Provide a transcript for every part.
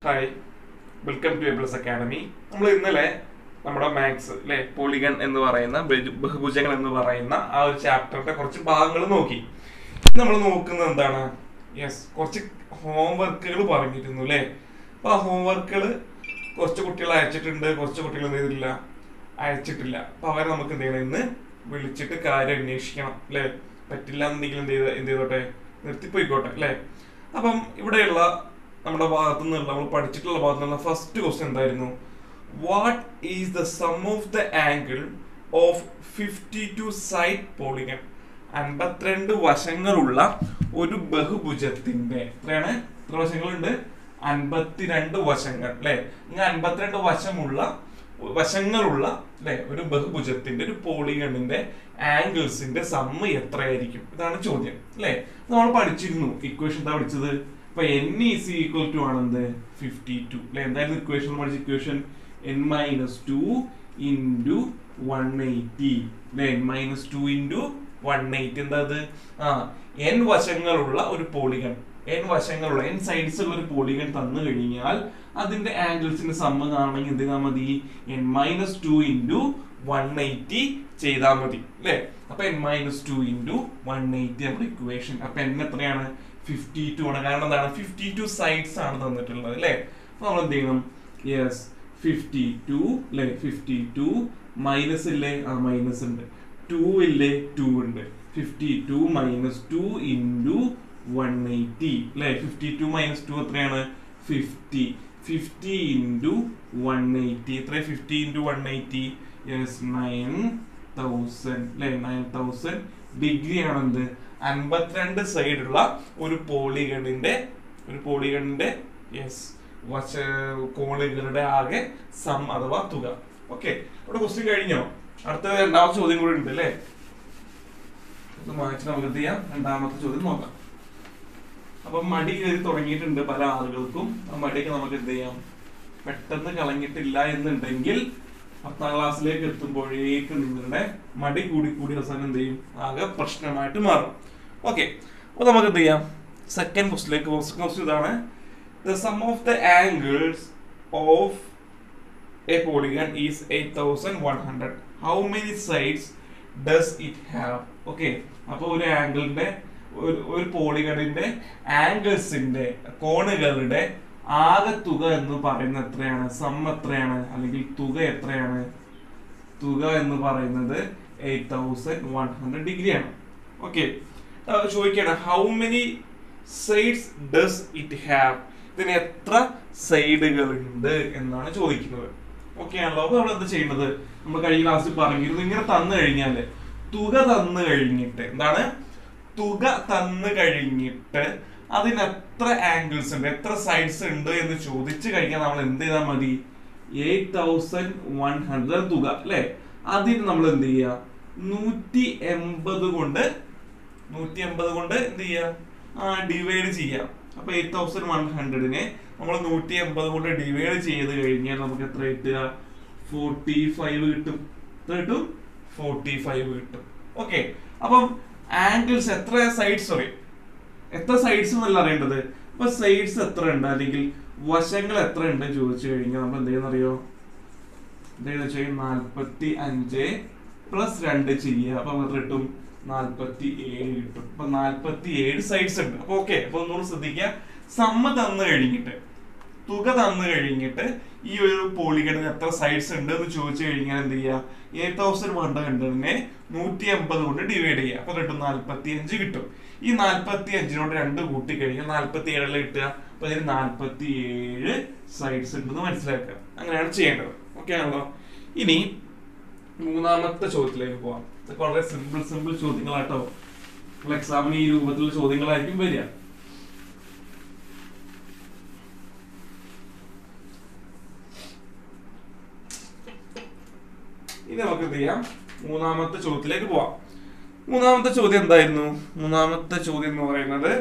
Hi welcome to A plus academy നമ്മൾ ഇന്നലെ നമ്മുടെ മാത്സ് അല്ലെ പോളിഗൺ എന്ന് പറയുന്ന ബഹു- ബഹുഭുജങ്ങൾ എന്ന് പറയുന്ന ആ ഒരു ചാപ്റ്ററിന്റെ കുറച്ച് ഭാഗങ്ങൾ നോക്കി നമ്മൾ നോക്കുന്നത് എന്താണ് യെസ് കുറച്ച് ഹോംവർക്കുകൾ പറഞ്ഞിരുന്നു അല്ലേ അപ്പൊ ആ ഹോംവർക്കുകൾ കുറച്ച് കുട്ടികൾ അയച്ചിട്ടുണ്ട് കുറച്ച് കുട്ടികൾ എന്ത് ചെയ്തിട്ടില്ല അയച്ചിട്ടില്ല അപ്പൊ അവരെ നമുക്ക് എന്ത് ചെയ്യണം ഇന്ന് വിളിച്ചിട്ട് കാര്യം അന്വേഷിക്കണം അല്ലേ പറ്റില്ല എന്നുണ്ടെങ്കിൽ എന്ത് ചെയ്ത എന്ത് ചെയ്തോട്ടെ നിർത്തിപ്പോയിക്കോട്ടെ അല്ലേ അപ്പം ഇവിടെയുള്ള നമ്മുടെ ഭാഗത്തു നിന്നുള്ള നമ്മൾ പഠിച്ചിട്ടുള്ള ഭാഗത്തു നിന്നുള്ള ഫസ്റ്റ് ക്വസ്റ്റ്യൻ എന്തായിരുന്നു what is the sum of the angle of fifty two side polygon അൻപത്തിരണ്ട് വശങ്ങളുള്ള ഒരു ബഹുഭുജത്തിന്റെ എത്രയാണ് എത്ര വശങ്ങളുണ്ട് അൻപത്തിരണ്ട് വശങ്ങൾ അല്ലെ ഇങ്ങനെ അൻപത്തിരണ്ട് വശമുള്ള വശങ്ങളുള്ള അല്ലെ ഒരു ബഹുഭുജത്തിന്റെ ഒരു പോളിഗണിന്റെ ആംഗിൾസിന്റെ സമ്മ എത്രയായിരിക്കും ഇതാണ് ചോദ്യം അല്ലെ നമ്മൾ പഠിച്ചിരുന്നു ഇക്വേഷൻ എന്താ പഠിച്ചത് ഇപ്പൊ എൻ ഈസ് ഈക്വൽ ടു ആണെന്ത് ഫിഫ്റ്റി ടു അല്ലെ എന്തായിരുന്നു ഇക്വേഷൻ പഠിച്ച equation N minus two into one eighty അല്ലെ N minus two into one eighty എന്താ അത് ആ എൻ വശങ്ങളുള്ള ഒരു പോളിഗൺ എൻ വശങ്ങളുള്ള എൻ സൈഡ്സ് ഉള്ള ഒരു പോളിഗൺ തന്നു കഴിഞ്ഞാൽ അതിന്റെ ആംഗിൾസിന്റെ സമ്മ കാണണമെങ്കിൽ എന്ത് ചെയ്താൽ മതി N minus two into one eighty ചെയ്താൽ മതി അല്ലേ അപ്പൊ N minus two into one eighty നമ്മുടെ ഇക്വേഷൻ അപ്പൊ എൻ എത്രയാണ് ഫിഫ്റ്റി ടു ആണ് കാരണം എന്താണ് ഫിഫ്റ്റി ടു സൈഡ്സ് ആണ് തന്നിട്ടുള്ളത് അല്ലേ അപ്പൊ നമ്മൾ എന്ത് ചെയ്യണം യെസ് ഫിഫ്റ്റി ടു അല്ലേ ഫിഫ്റ്റി ടു മൈനസ് ഇല്ലേ ആ മൈനസ് ഉണ്ട് ടു ഇല്ലേ ടു ഉണ്ട് fifty two minus two into one eighty അല്ലേ ഫിഫ്റ്റി ടു മൈനസ് ടു എത്രയാണ് fifty fifty into one eighty എത്ര fifty into one eighty yes nine thousand അല്ലേ നയൻ തൗസൻഡ് ഡിഗ്രി ആണെന്ത് അൻപത്തിരണ്ട് സൈഡുള്ള ഒരു പോളിഗണിന്റെ ഒരു പോളിഗണിന്റെ യെസ് വശ കോണുകളുടെ ആകെ സം അഥവാ തുക ഓക്കെ ഇവിടെ ക്വസ്റ്റ്യൻ കഴിഞ്ഞോ അടുത്ത രണ്ടാമത്തെ ചോദ്യം കൂടി ഉണ്ട് അല്ലേ ഇത് മാറ്റി നമുക്ക് എന്ത് ചെയ്യാം രണ്ടാമത്തെ ചോദ്യം നോക്കാം അപ്പൊ മടി കയറി തുടങ്ങിയിട്ടുണ്ട് പല ആളുകൾക്കും ആ മടിയൊക്കെ നമുക്ക് എന്ത് ചെയ്യാം പെട്ടെന്ന് കളഞ്ഞിട്ടില്ല എന്നുണ്ടെങ്കിൽ പത്താം ക്ലാസ്സിലേക്ക് എത്തുമ്പോഴേക്ക് നിങ്ങളുടെ മടി കൂടി കൂടി അവസാനം എന്ത് ചെയ്യും ആകെ പ്രശ്നമായിട്ട് മാറും ഓക്കെ അപ്പൊ നമുക്ക് എന്ത് ചെയ്യാം സെക്കൻഡ് ക്വസ്റ്റിലേക്ക് ക്വസ്റ്റ്യൻ ഇതാണ് the sum of the angles of a polygon is eight thousand one hundred how many sides does it have okay അപ്പോൾ ഒരു ആംഗിളിന്റെ ഒരു ഒരു പോളിഗണിന്റെ ആംഗിൾസിന്റെ കോണുകളുടെ ആകെ തുക എന്ന് പറയുന്നത് എത്രയാണ് സം എത്രയാണ് അല്ലെങ്കിൽ തുക എത്രയാണ് തുക എന്ന് പറയുന്നത് എയ്റ്റ് തൗസൻഡ് വൺ ഹൺഡ്രഡ് ഡിഗ്രിയാണ് ഓക്കെ ചോദിക്കണം how many sides does it have ഇതിന് എത്ര സൈഡുകൾ ഉണ്ട് എന്നാണ് ചോദിക്കുന്നത് ഓക്കെ ആണല്ലോ അപ്പൊ നമ്മൾ എന്താ ചെയ്യുന്നത് നമ്മൾ കഴിഞ്ഞ ക്ലാസ്സിൽ പറഞ്ഞിരുന്നു ഇങ്ങനെ തന്നു കഴിഞ്ഞാല് തുക തന്നു കഴിഞ്ഞിട്ട് എന്താണ് തുക തന്നു കഴിഞ്ഞിട്ട് അതിന് എത്ര ആംഗിൾസ് ഉണ്ട് എത്ര സൈഡ്സ് ഉണ്ട് എന്ന് ചോദിച്ചു കഴിഞ്ഞാൽ നമ്മൾ എന്ത് ചെയ്താൽ മതി എയ്റ്റ് തൗസൻഡ് വൺ ഹൺഡ്രഡ് തുക അല്ലെ അതിന് നമ്മൾ എന്ത് ചെയ്യുക നൂറ്റി എൺപത് കൊണ്ട് നൂറ്റി എൺപത് കൊണ്ട് എന്ത് ചെയ്യുക ആ ഡിവൈഡ് ചെയ്യാം അപ്പൊ എയ്റ്റ് തൗസൻഡ് വൺ ഹൺഡ്രഡിനെ നമ്മൾ നൂറ്റി എൺപത് കൊണ്ട് ഡിവൈഡ് ചെയ്ത് കഴിഞ്ഞാൽ നമുക്ക് എത്ര കിട്ടുക ഫോർട്ടി ഫൈവ് കിട്ടും എത്ര കിട്ടും ഫോർട്ടി ഫൈവ് കിട്ടും ഓക്കെ അപ്പം ആംഗിൾസ് എത്ര സൈഡ്സ് സോറി എത്ര സൈഡ്സ് എന്നല്ല അറിയേണ്ടത് അപ്പൊ സൈഡ്സ് എത്ര ഉണ്ട് അല്ലെങ്കിൽ വശങ്ങൾ എത്ര ഉണ്ട് ചോദിച്ചു കഴിഞ്ഞാൽ നമ്മൾ എന്ത് ചെയ്യുന്നറിയോ എന്താണെന്ന് വെച്ചാൽ നാൽപ്പത്തി അഞ്ച് പ്ലസ് രണ്ട് ചെയ്യുക അപ്പൊ നമുക്ക് എത്ര കിട്ടും നാൽപ്പത്തി ഏഴ് കിട്ടും അപ്പൊ നാൽപ്പത്തി ഏഴ് സൈഡ്സ് ഉണ്ട് അപ്പൊ ഓക്കെ അപ്പൊ ഒന്നുകൂടി ശ്രദ്ധിക്കുക സമ്മ തന്നു കഴിഞ്ഞിട്ട് തുക തന്നു കഴിഞ്ഞിട്ട് ഈ ഒരു പോളിഗണിന് എത്ര സൈഡ്സ് ഉണ്ട് എന്ന് ചോദിച്ചു കഴിഞ്ഞാൽ എന്ത് ചെയ്യുക എയ്റ്റ് തൗസൻഡ് വൺ ഹൺഡ്രഡിനെ നൂറ്റി എൺപത് കൊണ്ട് ഡിവൈഡ് ചെയ്യുക അപ്പൊ കിട്ടും നാൽപ്പത്തി അഞ്ച് കിട്ടും ഈ നാൽപ്പത്തി അഞ്ചിനോട് രണ്ട് കൂട്ടി കഴിഞ്ഞാൽ നാൽപ്പത്തി ഏഴല്ല കിട്ടുക അപ്പൊ ഇതിന് നാൽപ്പത്തി ഏഴ് സൈഡ്സ് ഉണ്ടെന്ന് മനസ്സിലാക്കുക അങ്ങനെയാണ് ചെയ്യേണ്ടത് ഓക്കെ ആണല്ലോ ഇനി മൂന്നാമത്തെ ചോദ്യത്തിലേക്ക് പോവാം ഇതൊക്കെ വളരെ സിമ്പിൾ സിമ്പിൾ ചോദ്യങ്ങളാട്ടോ നമ്മൾ എക്സാമിന് ഈ രൂപത്തിലുള്ള ചോദ്യങ്ങളായിരിക്കും വരിക ഇനി നമുക്ക് എന്ത് ചെയ്യാം മൂന്നാമത്തെ ചോദ്യത്തിലേക്ക് പോവാം മൂന്നാമത്തെ ചോദ്യം എന്തായിരുന്നു മൂന്നാമത്തെ ചോദ്യം എന്ന് പറയുന്നത്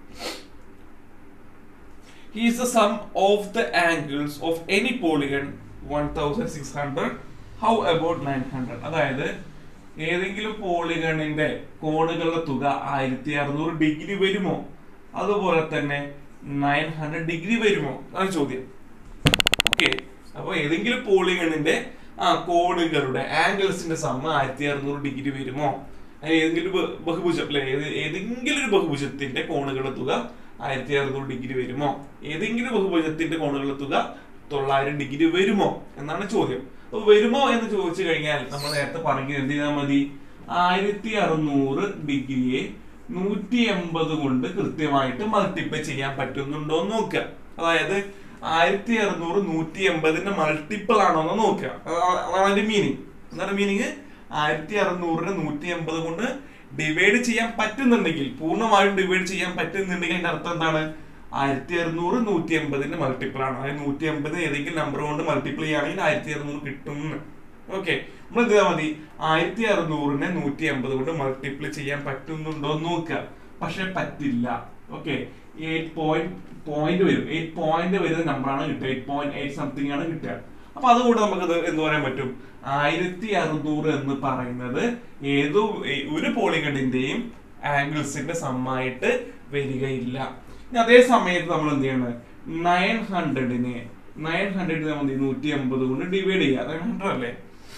is the sum of the angles of any polygon 1600 how about 900 അതായത് ഏതെങ്കിലും പോളിഗണിന്റെ കോണുകളുടെ തുക ആയിരത്തി അറുന്നൂറ് ഡിഗ്രി വരുമോ അതുപോലെ തന്നെ നയൻ ഹൺഡ്രഡ് ഡിഗ്രി വരുമോ അതാണ് ചോദ്യം ഓക്കെ അപ്പൊ ഏതെങ്കിലും പോളിഗണിന്റെ ആ കോണുകളുടെ ആംഗിൾസിന്റെ സമ്മ ആയിരത്തി അറുന്നൂറ് ഡിഗ്രി വരുമോ അങ്ങനെ ഏതെങ്കിലും ഒരു ബ- ബഹുഭുജം അല്ലെ ഏതെങ്കിലും ഒരു ബഹുഭുജത്തിന്റെ കോണുകളുടെ തുക ആയിരത്തി അറുന്നൂറ് ഡിഗ്രി വരുമോ ഏതെങ്കിലും ബഹുഭുജത്തിന്റെ കോണുകളുടെ തുക തൊള്ളായിരം ഡിഗ്രി വരുമോ എന്നാണ് ചോദ്യം അപ്പൊ വരുമോ എന്ന് ചോദിച്ചു കഴിഞ്ഞാൽ നമ്മൾ നേരത്തെ പറഞ്ഞു എന്ത് ചെയ്താൽ മതി ആയിരത്തി അറുന്നൂറ് ഡിഗ്രിയെ നൂറ്റി എൺപത് കൊണ്ട് കൃത്യമായിട്ട് മൾട്ടിപ്ലൈ ചെയ്യാൻ പറ്റുന്നുണ്ടോ എന്ന് നോക്കുക അതായത് ആയിരത്തി അറുന്നൂറ് നൂറ്റി എൺപതിന്റെ മൾട്ടിപ്പിൾ ആണോ എന്ന് നോക്കുക അതാ- അതാണ് അതിന്റെ മീനിങ് എന്താണ് മീനിങ് ആയിരത്തി അറുന്നൂറിനെ നൂറ്റി എൺപത് കൊണ്ട് ഡിവൈഡ് ചെയ്യാൻ പറ്റുന്നുണ്ടെങ്കിൽ പൂർണ്ണമായും ഡിവൈഡ് ചെയ്യാൻ പറ്റുന്നുണ്ടെങ്കിൽ അതിന്റെ അർത്ഥം എന്താണ് ആയിരത്തി അറുന്നൂറ് നൂറ്റി എൺപതിന്റെ മൾട്ടിപ്പിൾ ആണ് അതായത് നൂറ്റി എൺപത് ഏതെങ്കിലും നമ്പർ കൊണ്ട് മൾട്ടിപ്ലൈ ചെയ്യുകയാണെങ്കിൽ ആയിരത്തി അറുന്നൂറ് കിട്ടും ഓക്കെ നമ്മൾ എന്ത് ചെയ്താൽ മതി ആയിരത്തി അറുന്നൂറിനെ നൂറ്റി എൺപത് കൊണ്ട് മൾട്ടിപ്ലൈ ചെയ്യാൻ പറ്റുന്നുണ്ടോ എന്ന് നോക്കുക പക്ഷെ പറ്റില്ല ഓക്കെ എയ്റ്റ് പോയിന്റ് പോയിന്റ് വരും എയ്റ്റ് പോയിന്റ് വരുന്ന നമ്പറാണ് കിട്ടുക എയ്റ്റ് പോയിന്റ് എയ്റ്റ് സംതിങ് ആണ് കിട്ടുക അപ്പൊ അതുകൊണ്ട് നമുക്കത് എന്ത് പറയാൻ പറ്റും ആയിരത്തി അറുന്നൂറ് എന്ന് പറയുന്നത് ഏതോ ഏ- ഒരു പോളിഗണിന്റെയും ആംഗിൾസിന്റെ സമ്മായിട്ട് വരികയില്ല ഇനി അതേ സമയത്ത് നമ്മൾ എന്ത് ചെയ്യണം നയൻ ഹൺഡ്രഡിനെ നയൻ ഹൺഡ്രഡ് നമ്മൾ നൂറ്റി അമ്പത് കൊണ്ട് ഡിവൈഡ് ചെയ്യുക നയൻ ഹൺഡ്രഡ് അല്ലേ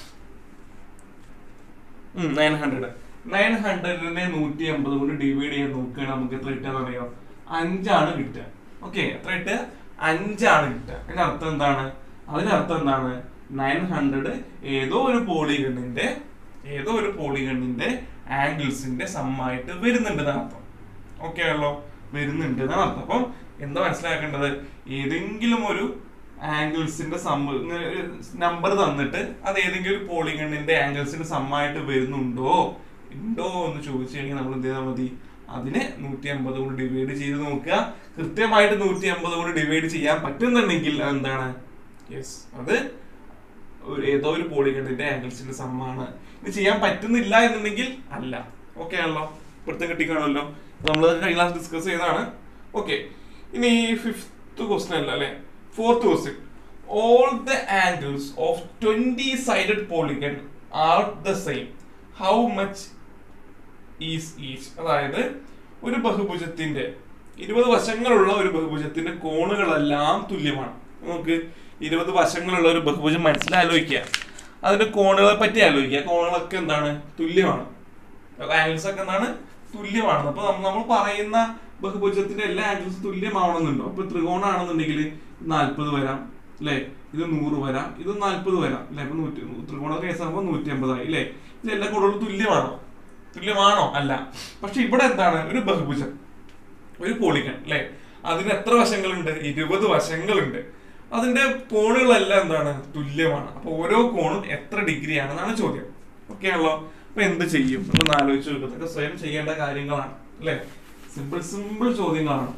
നയൻ ഹൺഡ്രഡ് നയൻ ഹൺഡ്രഡിനെ നൂറ്റി അമ്പത് കൊണ്ട് ഡിവൈഡ് ചെയ്യാൻ നോക്കുകയാണെങ്കിൽ നമുക്ക് എത്ര കിട്ടുക അറിയോ അഞ്ചാണ് കിട്ടുക ഓക്കെ എത്ര കിട്ടുക അഞ്ചാണ് കിട്ടുക അതിന്റെ അർത്ഥം എന്താണ് അതിനർത്ഥം എന്താണ് നയൻ ഹൺഡ്രഡ് ഏതോ ഒരു പോളിഗണിന്റെ ഏതോ ഒരു പോളിഗണിന്റെ ആംഗിൾസിന്റെ സമ്മായിട്ട് വരുന്നുണ്ട് എന്നാണ് അർത്ഥം ഓക്കെ ആണല്ലോ വരുന്നുണ്ട് എന്നാണ് അർത്ഥം അപ്പം എന്താ മനസ്സിലാക്കേണ്ടത് ഏതെങ്കിലും ഒരു ആംഗിൾസിന്റെ സമ്മ നമ്പർ തന്നിട്ട് അത് ഏതെങ്കിലും ഒരു പോളിഗണിന്റെ ആംഗിൾസിന്റെ സമ്മായിട്ട് വരുന്നുണ്ടോ ഉണ്ടോ എന്ന് ചോദിച്ചു കഴിഞ്ഞാൽ നമ്മൾ എന്ത് ചെയ്താൽ മതി അതിനെ നൂറ്റി അമ്പത് കൊണ്ട് ഡിവൈഡ് ചെയ്ത് നോക്കുക കൃത്യമായിട്ട് നൂറ്റി അമ്പത് കൊണ്ട് ഡിവൈഡ് ചെയ്യാൻ പറ്റുന്നുണ്ടെങ്കിൽ അതെന്താണ് യെസ് അത് ഒരു ഏതോ ഒരു പോളിഗണിന്റെ ആംഗിൾസിന്റെ സമ്മാണ് ഇത് ചെയ്യാൻ പറ്റുന്നില്ല എന്നുണ്ടെങ്കിൽ അല്ല ഓക്കെ ആണല്ലോ പിടുത്തം കിട്ടിക്കാണല്ലോ നമ്മൾ കഴിഞ്ഞ ക്ലാസ് ഡിസ്കസ് ചെയ്തതാണ് ഓക്കെ ഇനി ഫിഫ്ത്ത് ക്വസ്റ്റ്യൻ അല്ല അല്ലെ fourth question all the angles of twenty sided polygon are the same how much is each അതായത് ഒരു ബഹുഭുജത്തിന്റെ ഇരുപത് വശങ്ങളുള്ള ഒരു ബഹുഭുജത്തിന്റെ കോണുകളെല്ലാം തുല്യമാണ് നമുക്ക് ഇരുപത് വശങ്ങളുള്ള ഒരു ബഹുഭുജം മനസ്സിലാലോചിക്കുക അതിന്റെ കോണുകളെ പറ്റി ആലോചിക്കുക കോണുകളൊക്കെ എന്താണ് തുല്യമാണ് ആംഗിൾസ് ഒക്കെ എന്താണ് തുല്യമാണ് അപ്പൊ നമ്മ- നമ്മൾ പറയുന്ന ബഹുഭുജത്തിന്റെ എല്ലാ ആംഗിൾസും തുല്യമാവണമെന്നുണ്ടോ അപ്പൊ ത്രികോണാണെന്നുണ്ടെങ്കിൽ നാൽപ്പത് വരാം അല്ലെ ഇത് നൂറ് വരാം ഇത് നാൽപ്പത് വരാം അല്ലെ അപ്പൊ നൂറ്റി ത്രികോണ കേസ് ആകുമ്പോൾ നൂറ്റി അമ്പതായി അല്ലെ ഇത് എല്ലാ കോണുകളും തുല്യമാണോ തുല്യമാണോ അല്ല പക്ഷെ ഇവിടെ എന്താണ് ഒരു ബഹുഭുജം ഒരു പോളിഗൺ അല്ലെ അതിന് എത്ര വശങ്ങളുണ്ട് ഇരുപത് വശങ്ങളുണ്ട് അതിന്റെ കോണുകളെല്ലാം എന്താണ് തുല്യമാണ് അപ്പൊ ഓരോ കോണും എത്ര ഡിഗ്രി ആണെന്നാണ് ചോദ്യം ഓക്കെ ആണല്ലോ അപ്പൊ എന്ത് ചെയ്യും ഒന്ന് ആലോചിച്ച് നോക്കുക ഇതൊക്കെ സ്വയം ചെയ്യേണ്ട കാര്യങ്ങളാണ് അല്ലെ സിമ്പിൾ സിമ്പിൾ ചോദ്യങ്ങളാണ്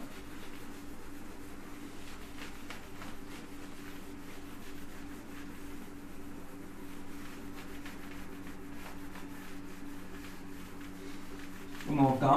നോക്കാം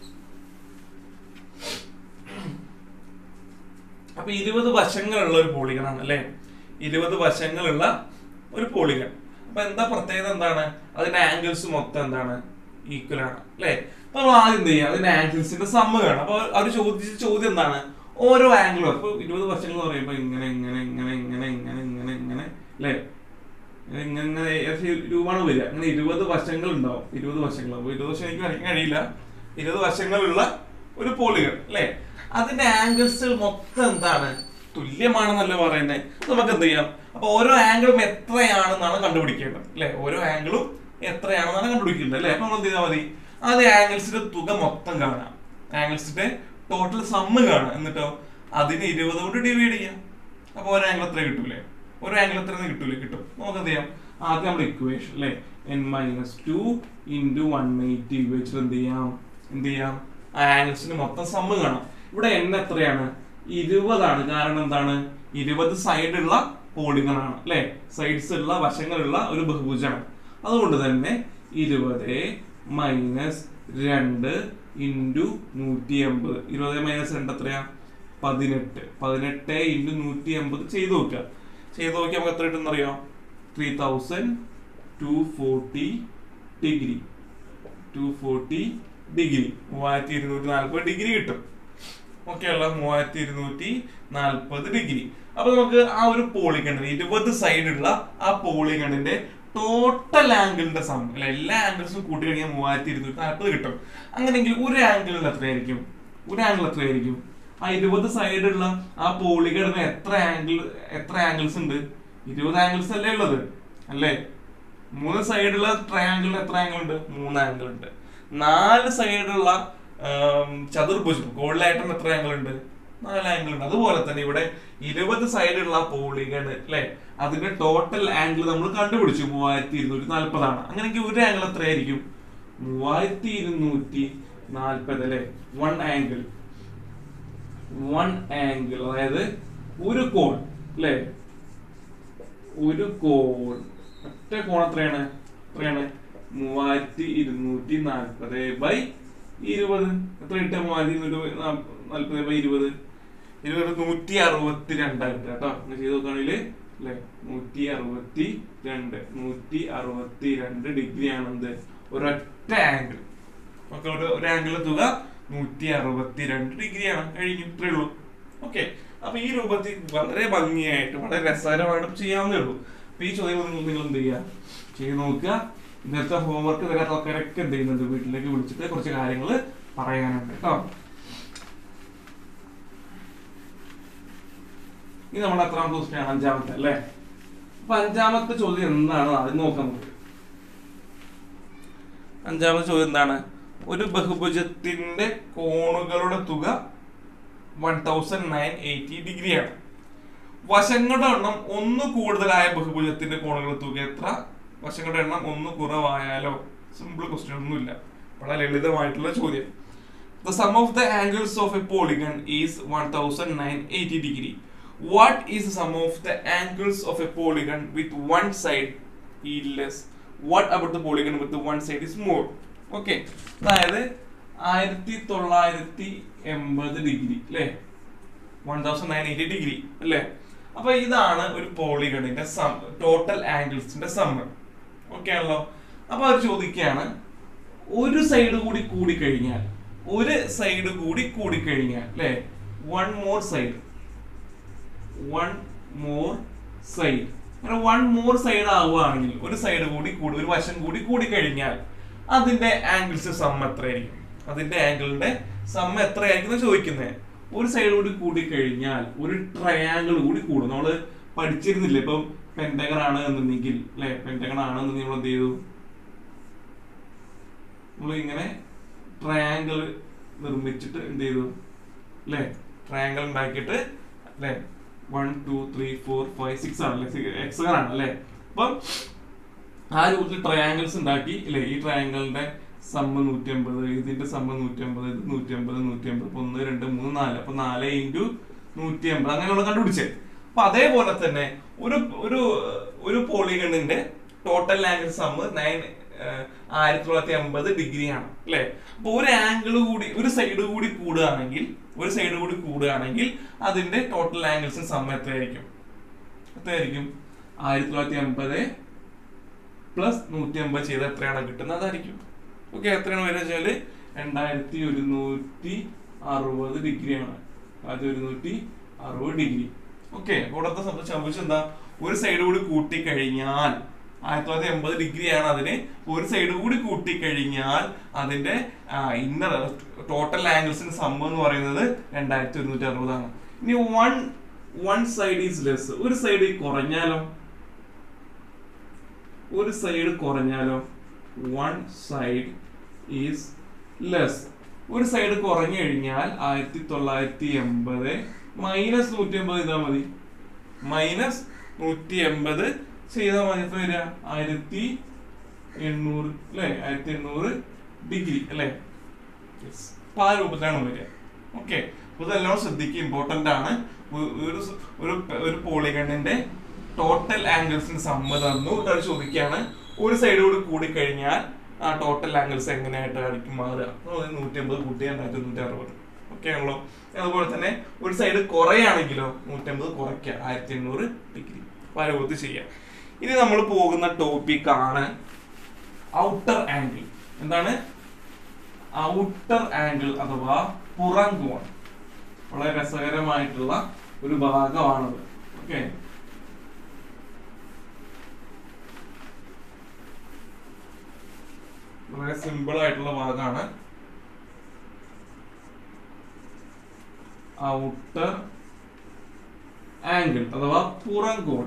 അപ്പൊ ഇരുപത് വശങ്ങളുള്ള ഒരു പോളിഗണാണ് അല്ലെ ഇരുപത് വശങ്ങളുള്ള ഒരു പോളിഗൺ അപ്പൊ എന്താ പ്രത്യേകത എന്താണ് അതിന്റെ ആംഗിൾസ് മൊത്തം എന്താണ് ഈക്വൽ ആണ് അല്ലെ അപ്പൊ നമ്മൾ ആദ്യം എന്ത് ചെയ്യാം അതിന്റെ ആംഗിൾസിന്റെ സമ്മ കാണാം അപ്പൊ അവർ ചോദിച്ച ചോദ്യം എന്താണ് ഓരോ ആംഗിളും അപ്പൊ ഇരുപത് വശങ്ങൾ എന്ന് പറയുമ്പോ ഇങ്ങനെ ഇങ്ങനെ ഇങ്ങനെ ഇങ്ങനെ ഇങ്ങനെ ഇങ്ങനെ ഇങ്ങനെ അല്ലെ ഇങ്ങനെ ഇങ്ങനെ ഏകദേശം രൂപമാണ് വരിക അങ്ങനെ ഇരുപത് വശങ്ങൾ ഉണ്ടാവും ഇരുപത് വശങ്ങൾ അപ്പൊ ഇരുപത് വശം എനിക്ക് വരയ്ക്കാൻ കഴിയില്ല ഇരുപത് വശങ്ങളുള്ള ഒരു പോളിഗൺ അല്ലെ അതിന്റെ ആംഗിൾസ് മൊത്തം എന്താണ് തുല്യമാണെന്നല്ലേ പറയുന്നത് നമുക്ക് എന്ത് ചെയ്യാം അപ്പൊ ഓരോ ആംഗിളും എത്രയാണെന്നാണ് കണ്ടുപിടിക്കേണ്ടത് അല്ലെ ഓരോ ആംഗിളും എത്രയാണെന്നാണ് കണ്ടുപിടിക്കേണ്ടത് അല്ലെ അപ്പൊ നമ്മൾ എന്ത് ചെയ്താൽ മതി ആദ്യം ആംഗിൾസിന്റെ തുക മൊത്തം കാണാം ആംഗിൾസിന്റെ ടോട്ടൽ സമ്മ് കാണാം എന്നിട്ടോ അതിന് ഇരുപത് കൊണ്ട് ഡിവൈഡ് ചെയ്യാം അപ്പൊ ഒരു ആംഗിൾ എത്ര കിട്ടൂലേ ഒരു ആംഗിൾ എത്ര കിട്ടൂലേ കിട്ടും നമുക്ക് എന്ത് ചെയ്യാം ആദ്യം നമ്മുടെ ഇക്വേഷൻ അല്ലെ N minus two into one eighty ഉപയോഗിച്ചിട്ട് എന്ത് ചെയ്യാം എന്ത് ചെയ്യാം ആ ആംഗിൾസിന് മൊത്തം സമ്മ് കാണാം ഇവിടെ എൻ എത്രയാണ് ഇരുപതാണ് കാരണം എന്താണ് ഇരുപത് സൈഡുള്ള പോളിഗണാണ് അല്ലെ സൈഡ്സ് ഉള്ള വശങ്ങളുള്ള ഒരു ബഹുഭുജമാണ് അതുകൊണ്ട് തന്നെ ഇരുപത് മൈനസ് രണ്ട് ഇൻറ്റു നൂറ്റി എൺപത് ഇരുപത് മൈനസ് രണ്ട് എത്രയാ പതിനെട്ട് പതിനെട്ട് ഇൻറ്റു നൂറ്റി എൺപത് ചെയ്ത് നോക്കുക ചെയ്ത് നോക്കി നമുക്ക് എത്ര കിട്ടുന്ന അറിയാം three thousand two forty degree two forty degree മൂവായിരത്തി ഇരുന്നൂറ്റി നാൽപ്പത് ഡിഗ്രി കിട്ടും ഓക്കെ അല്ല മൂവായിരത്തി ഇരുന്നൂറ്റി നാൽപ്പത് ഡിഗ്രി അപ്പൊ നമുക്ക് ആ ഒരു പോളിഗണിന് ഇരുപത് സൈഡുള്ള ആ പോളിഗണിന്റെ ടോട്ടൽ ആംഗിളിന്റെ സം അല്ലെ എല്ലാ ആംഗിൾസും കൂട്ടി കഴിഞ്ഞാൽ മൂവായിരത്തി ഇരുന്നൂറ്റി നാൽപ്പത് കിട്ടും അങ്ങനെയെങ്കിൽ ഒരു ആംഗിളിൽ എത്രയായിരിക്കും ഒരു ആംഗിൾ എത്രയായിരിക്കും ആ ഇരുപത് സൈഡുള്ള ആ പോളിഗണിന് എത്ര ആംഗിൾ എത്ര ആംഗിൾസ് ഉണ്ട് ഇരുപത് ആംഗിൾസ് അല്ലേ ഉള്ളത് അല്ലേ മൂന്ന് സൈഡുള്ള ട്രയാങ്കിളിന് എത്ര ആംഗിൾ ഉണ്ട് മൂന്ന് ആംഗിൾ ഉണ്ട് നാല് സൈഡുള്ള ചതുർഭുജം ഗോൾഡായിട്ടും എത്ര ആംഗിൾ ഉണ്ട് നാല് ആംഗിൾ ഉണ്ട് അതുപോലെ തന്നെ ഇവിടെ ഇരുപത് സൈഡുള്ള പോളിഗൺ അല്ലെ അതിന്റെ ടോട്ടൽ ആംഗിൾ നമ്മൾ കണ്ടുപിടിച്ചു മൂവായിരത്തി ഇരുന്നൂറ്റി നാൽപ്പതാണ് അങ്ങനെയെങ്കിൽ ഒരു ആംഗിൾ എത്രയായിരിക്കും മൂവായിരത്തി ഇരുന്നൂറ്റി നാൽപ്പത് അല്ലെ വൺ ആംഗിൾ വൺ ആംഗിൾ അതായത് ഒരു കോൺ അല്ലെ ഒരു കോൺ ഒറ്റ കോൺ എത്രയാണ് എത്രയാണ് മൂവായിരത്തി ഇരുന്നൂറ്റി നാൽപ്പത് ബൈ ഇരുപത് എത്ര കിട്ടുക മൂവായിരത്തി ഇരുന്നൂറ്റി നാൽപ്പത് ബൈ ഇരുപത് ഇരുപത് നൂറ്റി അറുപത്തി രണ്ടാണ് കിട്ടുക കേട്ടോ അങ്ങനെ ചെയ്ത് നോക്കുകയാണെങ്കിൽ അല്ലെ നൂറ്റി അറുപത്തി രണ്ട് നൂറ്റി അറുപത്തി രണ്ട് ഡിഗ്രി ആണെന്ത് ഒരൊറ്റ ആംഗിൾ ഒക്കെ ഒരു ഒരു ആംഗിളിലെ തുക നൂറ്റി അറുപത്തി രണ്ട് ഡിഗ്രിയാണ് കഴിഞ്ഞു ഇത്രേ ഉള്ളൂ ഓക്കെ അപ്പൊ ഈ രൂപത്തിൽ വളരെ ഭംഗിയായിട്ട് വളരെ രസകരമായിട്ടും ചെയ്യാവുന്നേ ഉള്ളൂ അപ്പൊ ഈ ചോദ്യം നിങ്ങൾ നിങ്ങൾ എന്ത് ചെയ്യുക ചെയ്ത് നോക്കുക ഇന്നത്തെ ഹോംവർക്ക് തരാത്ത ആൾക്കാരൊക്കെ എന്ത് ചെയ്യുന്നുണ്ട് വീട്ടിലേക്ക് വിളിച്ചിട്ട് കുറച്ച് കാര്യങ്ങൾ പറയാനുണ്ട് കേട്ടോ ഇനി നമ്മുടെ എത്രാമത്തെ ക്വസ്റ്റ്യൻ അഞ്ചാമത്തെ അല്ലേ അപ്പൊ അഞ്ചാമത്തെ ചോദ്യം എന്താണ് ആദ്യം നോക്കാം നമുക്ക് അഞ്ചാമത്തെ ചോദ്യം എന്താണ് ഒരു ബഹുഭുജത്തിന്റെ കോണുകളുടെ തുക വൺ തൗസൻഡ് നയൻ എയ്റ്റി ഡിഗ്രിയാണ് വശങ്ങളുടെ എണ്ണം ഒന്ന് കൂടുതലായ ബഹുഭുജത്തിന്റെ കോണുകളുടെ തുക എത്ര വശങ്ങളുടെ എണ്ണം ഒന്ന് കുറവായാലോ സിമ്പിൾ ക്വസ്റ്റ്യൻ ഒന്നുമില്ല വളരെ ലളിതമായിട്ടുള്ള ചോദ്യം The sum of the angles of a polygon is 1980 degree. What is the sum of the angles of a polygon with one side is less? What about the polygon with the one side is more? Okay. അതായത് ആയിരത്തി തൊള്ളായിരത്തി എൺപത് degree അല്ലേ one thousand nine eighty degree അല്ലേ അപ്പൊ ഇതാണ് ഒരു പോളിഗണിന്റെ സം ടോട്ടൽ ആംഗിൾസിന്റെ സമ്മ് ഓക്കെ ആണല്ലോ അപ്പൊ അവർ ചോദിക്കുകയാണ് ഒരു സൈഡ് കൂടി കൂടി കഴിഞ്ഞാൽ ഒരു സൈഡ് കൂടി കൂടി കഴിഞ്ഞാൽ അല്ലെ one more side one more side അങ്ങനെ വൺ മോർ സൈഡ് ആവുകയാണെങ്കിൽ ഒരു സൈഡ് കൂടി കൂടി ഒരു വശം കൂടി കൂടി കഴിഞ്ഞാൽ അതിന്റെ ആംഗിൾസ് സം എത്രയായിരിക്കും അതിന്റെ ആംഗിളിന്റെ സം എത്രയായിരിക്കും എന്ന് ചോദിക്കുന്നത് ഒരു സൈഡ് കൂടി കൂടി കഴിഞ്ഞാൽ ഒരു ട്രയാങ്കിൾ കൂടി കൂടും നമ്മള് പഠിച്ചിരുന്നില്ല ഇപ്പം പെന്റഗൺ ആണ് എന്നുണ്ടെങ്കിൽ അല്ലെ പെന്റഗൺ ആണെന്നുണ്ടെങ്കിൽ നമ്മൾ എന്ത് ചെയ്തു നമ്മൾ ഇങ്ങനെ ട്രയാങ്കിൾ നിർമ്മിച്ചിട്ട് എന്ത് ചെയ്തു അല്ലെ ട്രയാങ്കിൾ ഉണ്ടാക്കിയിട്ട് അല്ലെ one two three four five six ആണല്ലേ എക്സ് ആണ് അല്ലെ അപ്പം ആ രൂപത്തിൽ ട്രയാങ്കിൾസ് ഉണ്ടാക്കി അല്ലെ ഈ ട്രയാങ്കിളിന്റെ സമ്മ നൂറ്റി അമ്പത് ഇതിന്റെ സമ്മ നൂറ്റി അമ്പത് ഇത് നൂറ്റി അമ്പത് നൂറ്റി അമ്പത് അപ്പൊ ഒന്ന് രണ്ട് മൂന്ന് നാല് അപ്പൊ നാല് ഇൻറ്റു നൂറ്റി അമ്പത് അങ്ങനെയുള്ള കണ്ടുപിടിച്ചേ അപ്പൊ അതേപോലെ തന്നെ ഒരു ഒരു ഒരു പോളിഗണിന്റെ ടോട്ടൽ ആംഗിൾ സമ്മ് നയൻ ആയിരത്തി തൊള്ളായിരത്തി അമ്പത് ഡിഗ്രിയാണ് അല്ലെ അപ്പൊ ഒരു ആംഗിൾ കൂടി ഒരു സൈഡ് കൂടി കൂടുകയാണെങ്കിൽ ഒരു സൈഡ് കൂടി കൂടുകയാണെങ്കിൽ അതിന്റെ ടോട്ടൽ ആംഗിൾസിന് സമ്മ എത്രയായിരിക്കും എത്രയായിരിക്കും ആയിരത്തി തൊള്ളായിരത്തി അമ്പത് പ്ലസ് നൂറ്റി അമ്പത് ചെയ്ത് എത്രയാണ് കിട്ടുന്നത് അതായിരിക്കും ഓക്കെ എത്രയാണ് വരുന്നത് വെച്ചാല് രണ്ടായിരത്തി ഒരുന്നൂറ്റി അറുപത് ഡിഗ്രിയാണ് ആയിരത്തി ഒരുന്നൂറ്റി അറുപത് ഡിഗ്രി ഓക്കെ ഇവിടത്തെ സംബന്ധിച്ച് എന്താ ഒരു സൈഡ് കൂടി കൂട്ടി കഴിഞ്ഞാൽ ആയിരത്തി തൊള്ളായിരത്തി എൺപത് ഡിഗ്രിയാണ് അതിന് ഒരു സൈഡ് കൂടി കൂട്ടി കഴിഞ്ഞാൽ അതിന്റെ ഇന്നർ ടോട്ടൽ ആംഗിൾസിന്റെ സമ്മ എന്ന് പറയുന്നത് രണ്ടായിരത്തി ഒരുന്നൂറ്റി അറുപതാണ് ഇനി one one side is less ഒരു സൈഡ് കുറഞ്ഞാലോ ഒരു സൈഡ് കുറഞ്ഞാലോ വൺ സൈഡ് ഈസ് ലെസ് ഒരു സൈഡ് കുറഞ്ഞു കഴിഞ്ഞാൽ ആയിരത്തി തൊള്ളായിരത്തി എൺപത് മൈനസ് നൂറ്റി എൺപത് ചെയ്താൽ മതി മൈനസ് നൂറ്റി എൺപത് ചെയ്താൽ മതി എത്ര വരിക ആയിരത്തി എണ്ണൂറ് അല്ലെ ആയിരത്തി എണ്ണൂറ് ഡിഗ്രി അല്ലെ അപ്പൊ ആ രൂപത്തിലാണ് വരിക ഓക്കെ അപ്പൊ ഇതെല്ലാം ശ്രദ്ധിക്കുക ഇമ്പോർട്ടന്റ് ആണ് ഒ- ഒരു സ്- ഒരു ഒരു പോളിഗണിന്റെ ടോട്ടൽ ആംഗിൾസിന് സമ്മ തന്നു അവർ ചോദിക്കുകയാണ് ഒരു സൈഡ് കൂടി കൂടി കഴിഞ്ഞാൽ ആ ടോട്ടൽ ആംഗിൾസ് എങ്ങനെയായിട്ടായിരിക്കും മാറുക നൂറ്റി അമ്പത് കൂട്ടി രണ്ടായിരത്തി തൊണ്ണൂറ്റി അറുപത് ഓക്കെ ആണല്ലോ അതുപോലെ തന്നെ ഒരു സൈഡ് കുറയാണെങ്കിലോ നൂറ്റമ്പത് കുറയ്ക്കുക ആയിരത്തി എണ്ണൂറ് ഡിഗ്രി പരവത്തി ചെയ്യാം ഇനി നമ്മൾ പോകുന്ന ടോപ്പിക് ആണ് ഔട്ടർ ആംഗിൾ എന്താണ് ഔട്ടർ ആംഗിൾ അഥവാ പുറം കോൺ വളരെ രസകരമായിട്ടുള്ള ഒരു ഭാഗമാണത് ഓക്കെ വളരെ സിമ്പിൾ ആയിട്ടുള്ള ഭാഗമാണ് ഔട്ടർ ആംഗിൾ അഥവാ പുറം കോൺ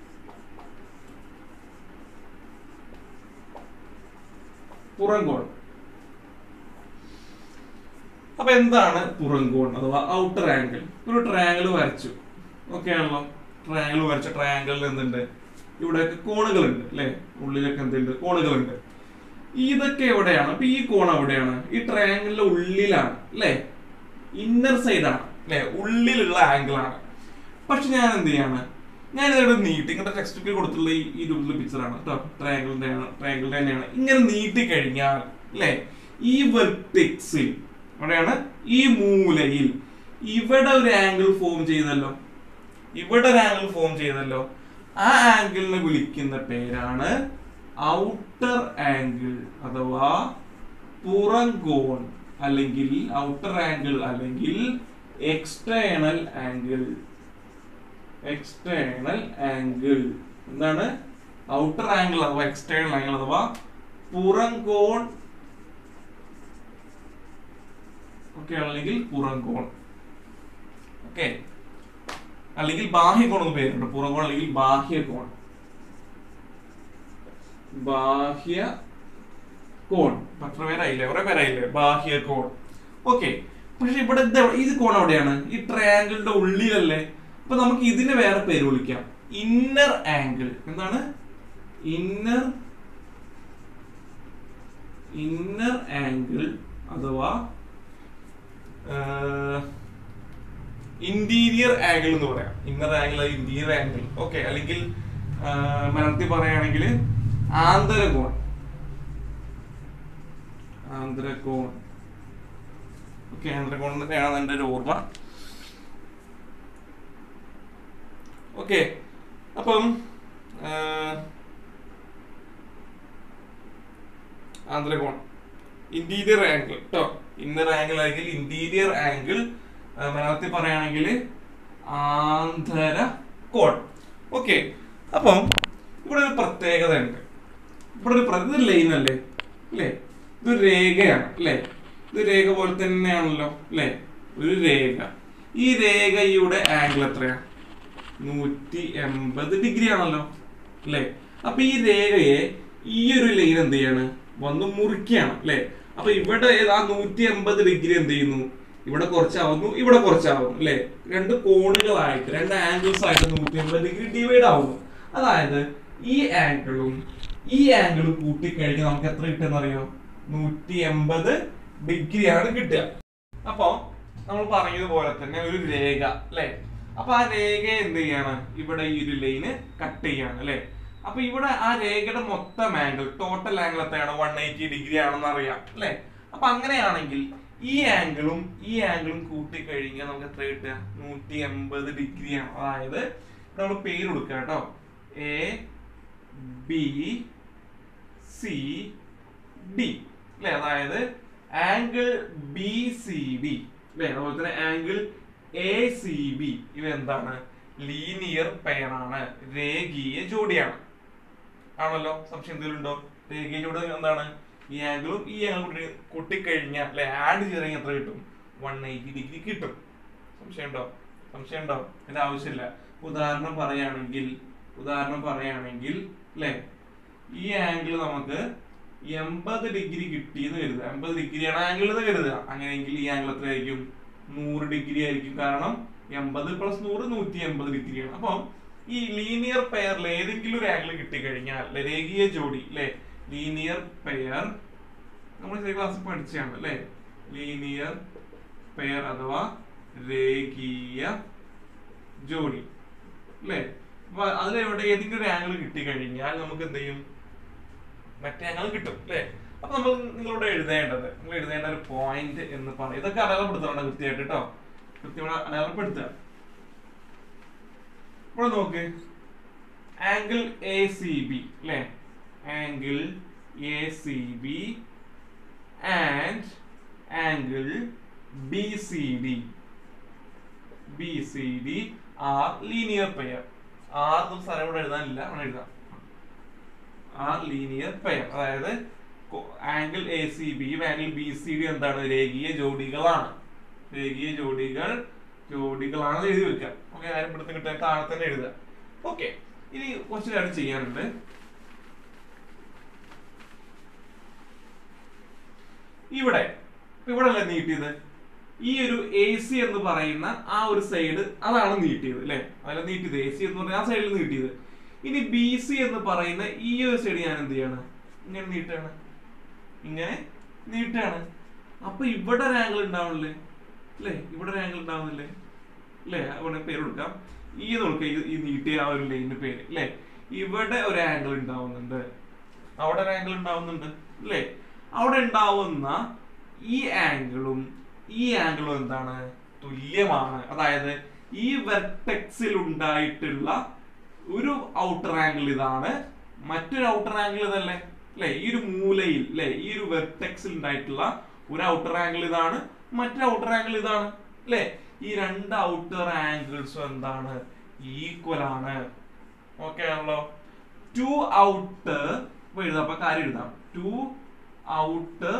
പുറം കോൺ അപ്പൊ എന്താണ് പുറം കോൺ അഥവാ ഔട്ടർ ആംഗിൾ ഒരു ട്രയാങ്കിൾ വരച്ചു ഓക്കെ ആണല്ലോ ട്രയാങ്കിൾ വരച്ച ട്രയാങ്കിളിൽ എന്തുണ്ട് ഇവിടെയൊക്കെ കോണുകളുണ്ട് അല്ലെ ഉള്ളിലൊക്കെ എന്തുണ്ട് കോണുകളുണ്ട് ഇതൊക്കെ എവിടെയാണ് അപ്പൊ ഈ കോൺ എവിടെയാണ് ഈ ട്രയാങ്കിളിന്റെ ഉള്ളിലാണ് അല്ലെ ഇന്നർ സൈഡ് ആണ് അല്ലെ ഉള്ളിലുള്ള ആംഗിൾ ആണ് പക്ഷെ ഞാൻ എന്ത് ചെയ്യാണ് ഞാൻ ഇതിവിടെ നീട്ടി ഇങ്ങനത്തെ ടെക്സ്റ്റ് ബുക്കിൽ കൊടുത്തുള്ള ഈ ഈ രൂപത്തിലുള്ള പിക്ചറാണ് കേട്ടോ ട്രയാങ്കിളിന്റെ ട്രയാങ്കിളിന്റെ തന്നെയാണ് ഇങ്ങനെ നീട്ടി കഴിഞ്ഞാൽ അല്ലെ ഈ വെർട്ടിക്സിൽ എവിടെയാണ് ഈ മൂലയിൽ ഇവിടെ ഒരു ആംഗിൾ ഫോം ചെയ്തല്ലോ ഇവിടെ ഒരു ആംഗിൾ ഫോം ചെയ്തല്ലോ ആ ആംഗിളിനെ വിളിക്കുന്ന പേരാണ് ഔട്ടർ ആംഗിൾ അഥവാ പുറം കോൺ അല്ലെങ്കിൽ ഔട്ടർ ആംഗിൾ അല്ലെങ്കിൽ എക്സ്റ്റേണൽ ആംഗിൾ എക്സ്റ്റേണൽ ആംഗിൾ എന്താണ് ഔട്ടർ ആംഗിൾ അഥവാ എക്സ്റ്റേണൽ ആംഗിൾ അഥവാ പുറം കോൺ ഓക്കെ അല്ലെങ്കിൽ പുറം കോൺ ഓക്കെ അല്ലെങ്കിൽ ബാഹ്യകോൺ എന്ന് പേരുണ്ട് പുറം കോൺ അല്ലെങ്കിൽ ബാഹ്യകോൺ ബാഹ്യ കോൺ പത്ര പേരായില്ലേ കുറെ പേരായില്ലേ ബാഹ്യ കോൺ ഓക്കെ പക്ഷെ ഇവിടെ ഇത് എവിടെ- ഇത് കോൺ എവിടെയാണ് ഈ ട്രയാങ്കിളിന്റെ ഉള്ളിലല്ലേ അപ്പൊ നമുക്ക് ഇതിന് വേറെ പേര് വിളിക്കാം ഇന്നർ ആംഗിൾ എന്താണ് ഇന്നർ ഇന്നർ ആംഗിൾ അഥവാ ഇന്റീരിയർ ആംഗിൾ എന്ന് പറയാം inner angle interior angle okay അല്ലെങ്കിൽ ആ, മലയാളത്തിൽ പറയുകയാണെങ്കിൽ ആന്തരകോൺ ആന്തരകോൺ ഓക്കെ ആന്തരകോൺ തന്നെയാണ് എൻ്റെ ഒരു ഓർമ്മ ഓക്കെ അപ്പം ആ, ആന്തരകോൺ ഇന്റീരിയർ ആംഗിൾ കേട്ടോ ഇന്നർ ആംഗിൾ അല്ലെങ്കിൽ ഇന്റീരിയർ ആംഗിൾ മലയാളത്തിൽ പറയുകയാണെങ്കിൽ ആന്തര കോൺ ഓക്കെ അപ്പം ഇവിടെ ഒരു പ്രത്യേകത ഉണ്ട് ഇവിടെ ഒരു പ്ര- ഇത് ലൈൻ അല്ലേ അല്ലേ ഇതൊരു രേഖയാണ് അല്ലേ ഇത് രേഖ പോലെ തന്നെയാണല്ലോ അല്ലേ ഒരു രേഖ ഈ രേഖയുടെ ആംഗിൾ എത്രയാ നൂറ്റി എൺപത് ഡിഗ്രി ആണല്ലോ അല്ലേ അപ്പൊ ഈ രേഖയെ ഈ ഒരു ലൈൻ എന്ത് ചെയ്യാണ് വന്ന് മുറിക്കുകയാണ് അല്ലേ അപ്പൊ ഇവിടെ ഏത് ആ നൂറ്റി എൺപത് ഡിഗ്രി എന്ത് ചെയ്യുന്നു ഇവിടെ കുറച്ചാവുന്നു ഇവിടെ കുറച്ചാവുന്നു അല്ലേ രണ്ട് കോണുകളായിട്ട് രണ്ട് ആംഗിൾസ് ആയിട്ട് നൂറ്റി എൺപത് ഡിഗ്രി ഡിവൈഡ് ആവുന്നു അതായത് ഈ ആംഗിളും ഈ ആംഗിളും കൂട്ടിക്കഴിഞ്ഞാൽ നമുക്ക് എത്ര കിട്ടുമെന്ന് അറിയോ നൂറ്റി എൺപത് ഡിഗ്രിയാണ് കിട്ടുക അപ്പൊ നമ്മൾ പറഞ്ഞതുപോലെ തന്നെ ഒരു രേഖ അല്ലെ അപ്പൊ ആ രേഖ എന്ത് ചെയ്യാണ് ഇവിടെ ഈ ഒരു ലൈന് കട്ട് ചെയ്യാണ് അല്ലെ അപ്പൊ ഇവിടെ ആ രേഖയുടെ മൊത്തം ആംഗിൾ ടോട്ടൽ ആംഗിൾ എത്രയാണ് വൺ എയ്റ്റി ഡിഗ്രി ആണെന്ന് അറിയാം അല്ലെ അപ്പൊ അങ്ങനെയാണെങ്കിൽ ഈ ആംഗിളും ഈ ആംഗിളും കൂട്ടിക്കഴിഞ്ഞാൽ നമുക്ക് എത്ര കിട്ടുക നൂറ്റി എൺപത് ഡിഗ്രിയാണ് അതായത് നമ്മൾ പേര് കൊടുക്കുക കേട്ടോ എ ബി സി ഡി അല്ലെ അതായത് ആംഗിൾ ബി സി ഡി അല്ലെ അതുപോലെ തന്നെ ആംഗിൾ എ സി ബി ഇവ എന്താണ് ലീനിയർ പെയർ ആണ് രേഖീയ ജോഡിയാണ് ആണല്ലോ സംശയം എന്തെങ്കിലും ഉണ്ടോ രേഖീയ ജോഡി എന്താണ് ഈ ആംഗിളും ഈ ആംഗിളും കൂടി കൂട്ടിക്കഴിഞ്ഞാൽ അല്ലെ ആഡ് ചെയ്ത് കഴിഞ്ഞാൽ എത്ര കിട്ടും വൺ എയ്റ്റി ഡിഗ്രി കിട്ടും സംശയം ഉണ്ടോ സംശയം ഉണ്ടോ അതിന്റെ ആവശ്യമില്ല ഉദാഹരണം പറയുകയാണെങ്കിൽ ഉദാഹരണം പറയുകയാണെങ്കിൽ അല്ലെ ഈ ആംഗിൾ നമുക്ക് എൺപത് ഡിഗ്രി കിട്ടിയെന്ന് കരുതുക എൺപത് ഡിഗ്രിയാണ് ആംഗിൾ എന്ന് കരുതുക അങ്ങനെയെങ്കിൽ ഈ ആംഗിൾ എത്രയായിരിക്കും നൂറ് ഡിഗ്രി ആയിരിക്കും കാരണം എൺപത് പ്ലസ് നൂറ് നൂറ്റി എൺപത് ഡിഗ്രിയാണ് അപ്പം ഈ ലീനിയർ പെയറിൽ ഏതെങ്കിലും ഒരു ആംഗിൾ കിട്ടിക്കഴിഞ്ഞാൽ ല്ലേ, രേഖീയ ജോഡി അല്ലെ ലീനിയർ പെയർ നമ്മൾ ചെറിയ ക്ലാസ്സിൽ പഠിച്ചതാണ് അല്ലെ ലീനിയർ പെയർ അഥവാ രേഖീയ ജോഡി അല്ലേ അപ്പൊ അതിലെവിടെ ഏതെങ്കിലും ഒരു ആംഗിൾ കിട്ടിക്കഴിഞ്ഞാൽ നമുക്ക് എന്ത് ചെയ്യും മറ്റേ ആംഗിൾ കിട്ടും അല്ലേ അപ്പൊ നമ്മൾ നിങ്ങളോട് എഴുതേണ്ടത് നിങ്ങൾ എഴുതേണ്ട ഒരു പോയിന്റ് എന്ന് പറയും ഇതൊക്കെ അടയാളപ്പെടുത്തണം കൃത്യമായിട്ട് കേട്ടോ കൃത്യമായി അടയാളപ്പെടുത്തുക ഇവിടെ നോക്ക് ആംഗിൾ എ സി ബി അല്ലേ angle A C B and angle B C D B C D are linear pair are എന്ന സ്ഥലം ഇവിടെ എഴുതാനില്ല അവിടെ എഴുതാം ആർ ലീനിയർ പെയർ അതായത് ആംഗിൾ എ സി ബിയും ആംഗിൾ ബി സി ഡി എന്താണ് രേഖീയ ജോഡികളാണ് രേഖീയ ജോഡികൾ ജോഡികളാണ് എഴുതി വെക്കുക ഓക്കെ ആരും ഇവിടുത്തെ കിട്ടാൻ താഴെ തന്നെ എഴുതുക ഓക്കെ ഇനി കുറച്ച് കാര്യം ചെയ്യാനുണ്ട് ഇവിടെ ഇപ്പൊ ഇവിടെ അല്ലേ നീട്ടിയത് ഈ ഒരു എ സി എന്ന് പറയുന്ന ആ ഒരു സൈഡ് അതാണ് നീട്ടിയത് അല്ലെ അതല്ല നീട്ടിയത് എ സി എന്ന് പറഞ്ഞ ആ സൈഡിൽ നീട്ടിയത് ഇനി ബി സി എന്ന് പറയുന്ന ഈ ഒരു സൈഡ് ഞാൻ എന്ത് ചെയ്യാണ് ഇങ്ങനെ നീട്ടാണ് ഇങ്ങനെ നീട്ടാണ് അപ്പൊ ഇവിടെ ഒരു ആംഗിൾ ഉണ്ടാവണില്ലേ അല്ലേ ഇവിടെ ഒരു ആംഗിൾ ഉണ്ടാവുന്നില്ലേ അല്ലേ അവിടെ പേര് കൊടുക്കാം ഈ എന്ന് കൊടുക്കുക ഈ- ഈ നീട്ടിയ ആ ഒരു ലൈനിന്റെ പേര് അല്ലേ ഇവിടെ ഒരു ആംഗിൾ ഉണ്ടാവുന്നുണ്ട് അവിടെ ഒരു ആംഗിൾ ഉണ്ടാവുന്നുണ്ട് അല്ലേ അവിടെ ഉണ്ടാവുന്ന ഈ ആംഗിളും ഈ ആംഗിളും എന്താണ് തുല്യമാണ് അതായത് ഈ വെർട്ടെക്സിൽ ഉണ്ടായിട്ടുള്ള ഒരു ഔട്ടർ ആംഗിൾ ഇതാണ് മറ്റൊരു ഔട്ടർ ആംഗിൾ ഇതല്ലേ അല്ലെ ഈ ഒരു മൂലയിൽ അല്ലെ ഈ ഒരു വെർട്ടെക്സിൽ ഉണ്ടായിട്ടുള്ള ഒരു ഔട്ടർ ആംഗിൾ ഇതാണ് മറ്റൊരു ഔട്ടർ ആംഗിൾ ഇതാണ് അല്ലെ ഈ രണ്ട് ഔട്ടർ ആംഗിൾസും എന്താണ് ഈക്വൽ ആണ് ഓക്കെ ആണല്ലോ ടു ഔട്ടർ എഴുതാം അപ്പൊ കാര്യം എഴുതാം two outer